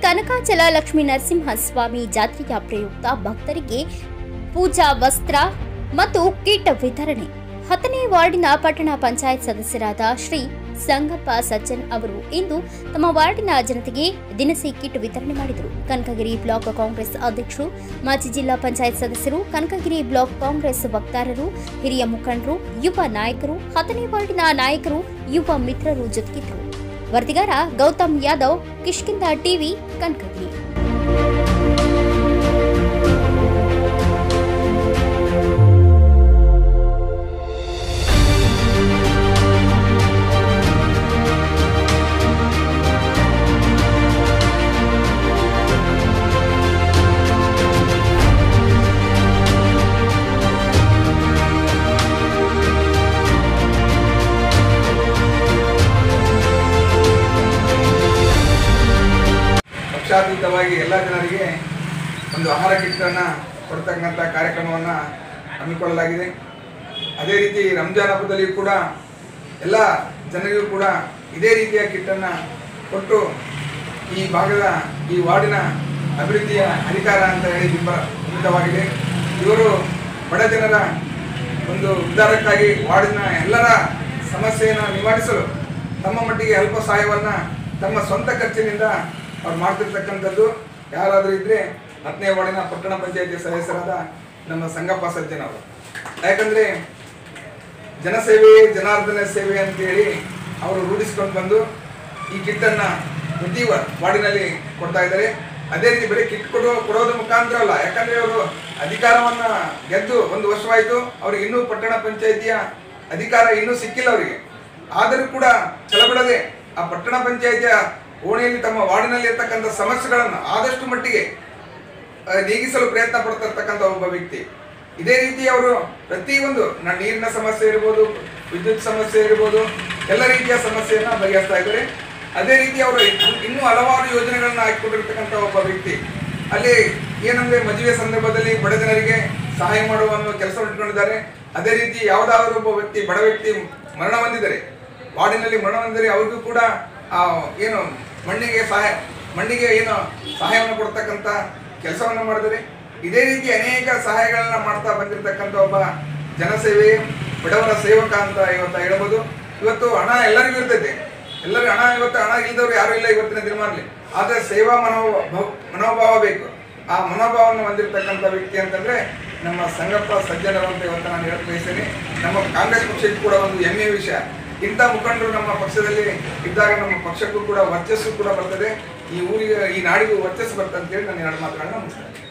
ಕನಕಾಚಲ ಲಕ್ಷ್ಮೀ ನರಸಿಂಹಸ್ವಾಮಿ ಜಾತ್ರೆಯ ಪ್ರಯುಕ್ತ ಭಕ್ತರಿಗೆ ಪೂಜಾ ವಸ್ತ್ರ ಮತ್ತು ಕಿಟ್ ವಿತರಣೆ ಹತ್ತನೇ ವಾರ್ಡಿನ ಪಟ್ಟಣ ಪಂಚಾಯತ್ ಸದಸ್ಯರಾದ ಶ್ರೀ ಸಂಗಪ್ಪ ಸಜ್ಜನ್ ಅವರು ಇಂದು ತಮ್ಮ ವಾರ್ಡಿನ ಜನತೆಗೆ ದಿನಸಿ ಕಿಟ್ ವಿತರಣೆ ಮಾಡಿದರು ಕನಕಗಿರಿ ಬ್ಲಾಕ್ ಕಾಂಗ್ರೆಸ್ ಅಧ್ಯಕ್ಷರು ಮಾಜಿ ಜಿಲ್ಲಾ ಪಂಚಾಯತ್ ಸದಸ್ಯರು ಕನಕಗಿರಿ ಬ್ಲಾಕ್ ಕಾಂಗ್ರೆಸ್ ವಕ್ತಾರರು ಹಿರಿಯ ಮುಖಂಡರು ಯುವ ನಾಯಕರು ಹತ್ತನೇ ವಾರ್ಡಿನ ನಾಯಕರು ಯುವ ಮಿತ್ರರು ಜೊತೆಗಿದ್ದರು ವರದಿಗಾರ ಗೌತಮ್ ಯಾದವ್ ಕಿಷ್ಕಿಂದ ಟಿವಿ ಕನಕಗಿರಿ ಪಕ್ಷಾತೀತವಾಗಿ ಎಲ್ಲ ಜನರಿಗೆ ಒಂದು ಆಹಾರ ಕಿಟ್ಟನ್ನು ಕೊಡ್ತಕ್ಕಂಥ ಕಾರ್ಯಕ್ರಮವನ್ನು ಹಮ್ಮಿಕೊಳ್ಳಲಾಗಿದೆ ಅದೇ ರೀತಿ ರಂಜಾನ್ ಹಬ್ಬದಲ್ಲಿಯೂ ಕೂಡ ಎಲ್ಲ ಜನರಿಗೂ ಕೂಡ ಇದೇ ರೀತಿಯ ಕಿಟ್ಟನ್ನು ಕೊಟ್ಟು ಈ ಭಾಗದ ಈ ವಾರ್ಡಿನ ಅಭಿವೃದ್ಧಿಯ ಅಧಿಕಾರ ಅಂತ ಹೇಳಿ ಬಿಂಬ ಬಿಂಬಿತವಾಗಿದೆ ಇವರು ಬಡ ಜನರ ಒಂದು ಉದ್ಧಾರಕ್ಕಾಗಿ ವಾರ್ಡಿನ ಎಲ್ಲರ ಸಮಸ್ಯೆಯನ್ನು ನಿವಾರಿಸಲು ತಮ್ಮ ಮಟ್ಟಿಗೆ ಅಲ್ಪ ಸಹಾಯವನ್ನು ತಮ್ಮ ಸ್ವಂತ ಖರ್ಚಿನಿಂದ ಅವ್ರು ಮಾಡ್ತಿರ್ತಕ್ಕಂಥದ್ದು ಯಾರಾದರೂ ಇದ್ದರೆ ಹತ್ತನೇ ವಾರ್ಡಿನ ಪಟ್ಟಣ ಪಂಚಾಯತಿ ಸದಸ್ಯರಾದ ನಮ್ಮ ಸಂಗಪ್ಪ ಸಜ್ಜನ್ ಅವರು ಯಾಕಂದರೆ ಜನಸೇವೆ ಜನಾರ್ದನ ಸೇವೆ ಅಂತೇಳಿ ಅವರು ರೂಢಿಸ್ಕೊಂಡು ಬಂದು ಈ ಕಿಟ್ಟನ್ನು ಪ್ರತಿ ವ- ವಾರ್ಡಿನಲ್ಲಿ ಕೊಡ್ತಾ ಇದ್ದಾರೆ ಅದೇ ರೀತಿ ಬರೀ ಕಿಟ್ ಕೊಡೋ ಕೊಡೋದ್ರ ಮುಖಾಂತರ ಅಲ್ಲ ಯಾಕಂದ್ರೆ ಅವರು ಅಧಿಕಾರವನ್ನ ಗೆದ್ದು ಒಂದು ವರ್ಷವಾಯಿತು ಅವ್ರಿಗೆ ಇನ್ನೂ ಪಟ್ಟಣ ಪಂಚಾಯಿತಿಯ ಅಧಿಕಾರ ಇನ್ನೂ ಸಿಕ್ಕಿಲ್ಲ ಅವರಿಗೆ ಆದರೂ ಕೂಡ ಛಲಬಿಡದೆ ಆ ಪಟ್ಟಣ ಪಂಚಾಯಿತಿಯ ಓಣಿಯಲ್ಲಿ ತಮ್ಮ ವಾರ್ಡಿನಲ್ಲಿ ಇರ್ತಕ್ಕಂಥ ಸಮಸ್ಯೆಗಳನ್ನು ಆದಷ್ಟು ಮಟ್ಟಿಗೆ ಆ, ನೀಗಿಸಲು ಪ್ರಯತ್ನ ಪಡ್ತಾ ಇರ್ತಕ್ಕಂಥ ಒಬ್ಬ ವ್ಯಕ್ತಿ ಇದೇ ರೀತಿ ಅವರು ಪ್ರತಿಯೊಂದು ನ- ನೀರಿನ ಸಮಸ್ಯೆ ಇರ್ಬೋದು ವಿದ್ಯುತ್ ಸಮಸ್ಯೆ ಇರ್ಬೋದು ಎಲ್ಲ ರೀತಿಯ ಸಮಸ್ಯೆಯನ್ನ ಬಗೆಹರಿಸ್ತಾ ಇದ್ದಾರೆ ಅದೇ ರೀತಿ ಅವರು ಇನ್ನೂ ಹಲವಾರು ಯೋಜನೆಗಳನ್ನ ಹಾಕಿಕೊಂಡಿರ್ತಕ್ಕಂಥ ಒಬ್ಬ ವ್ಯಕ್ತಿ ಅಲ್ಲಿ ಏನಂದ್ರೆ ಮದುವೆ ಸಂದರ್ಭದಲ್ಲಿ ಬಡ ಜನರಿಗೆ ಸಹಾಯ ಮಾಡುವ ಅನ್ನೋ ಕೆಲಸವನ್ನು ಇಟ್ಕೊಂಡಿದ್ದಾರೆ ಅದೇ ರೀತಿ ಯಾವುದಾದ್ರೂ ಒಬ್ಬ ವ್ಯಕ್ತಿ ಬಡ ವ್ಯಕ್ತಿ ಮರಣ ಹೊಂದಿದ್ದಾರೆ ವಾರ್ಡಿನಲ್ಲಿ ಮರಣ ಹೊಂದಿದರೆ ಅವ್ರಿಗೂ ಕೂಡ ಆ ಏನು ಮಣ್ಣಿಗೆ ಸಹಾಯ ಮಣ್ಣಿಗೆ ಏನು ಸಹಾಯವನ್ನು ಕೊಡ್ತಕ್ಕಂಥ ಕೆಲಸವನ್ನು ಮಾಡಿದರೆ ಇದೇ ರೀತಿ ಅನೇಕ ಸಹಾಯಗಳನ್ನ ಮಾಡ್ತಾ ಬಂದಿರತಕ್ಕಂಥ ಒಬ್ಬ ಜನಸೇವೆ ಬಡವರ ಸೇವಕ ಅಂತ ಇವತ್ತು ಹೇಳ್ಬೋದು ಇವತ್ತು ಹಣ ಎಲ್ಲರಿಗೂ ಇರ್ತೈತೆ ಎಲ್ಲರಿಗೂ ಹಣ ಇವತ್ತು ಹಣ ಇಲ್ದವ್ರು ಯಾರು ಇಲ್ಲ ಇವತ್ತಿನ ದಿನಮಾನದಲ್ಲಿ ಆದರೆ ಸೇವಾ ಮನೋಭಾವ ಮನೋಭಾವ ಬೇಕು ಆ ಮನೋಭಾವವನ್ನು ಹೊಂದಿರತಕ್ಕಂಥ ವ್ಯಕ್ತಿ ಅಂತಂದ್ರೆ ನಮ್ಮ ಸಂಗಪ್ಪ ಸಜ್ಜನರು ಅಂತ ಇವತ್ತು ನಾನು ಹೇಳಕ್ ಬಯಸ್ತೇನೆ ನಮ್ಮ ಕಾಂಗ್ರೆಸ್ ಪಕ್ಷಕ್ಕೂ ಕೂಡ ಒಂದು ಹೆಮ್ಮೆಯ ವಿಷಯ ಇಂಥ ಮುಖಂಡರು ನಮ್ಮ ಪಕ್ಷದಲ್ಲಿ ಇದ್ದಾಗ ನಮ್ಮ ಪಕ್ಷಕ್ಕೂ ಕೂಡ ವರ್ಚಸ್ಸು ಕೂಡ ಬರ್ತದೆ ಈ ಊರಿಗೆ ಈ ನಾಡಿಗೂ ವರ್ಚಸ್ಸು ಬರ್ತದೆ ಅಂತೇಳಿ ನಾನು ಎರಡು ಮಾತುಗಳನ್ನ ಮುಗಿಸ್ತೇನೆ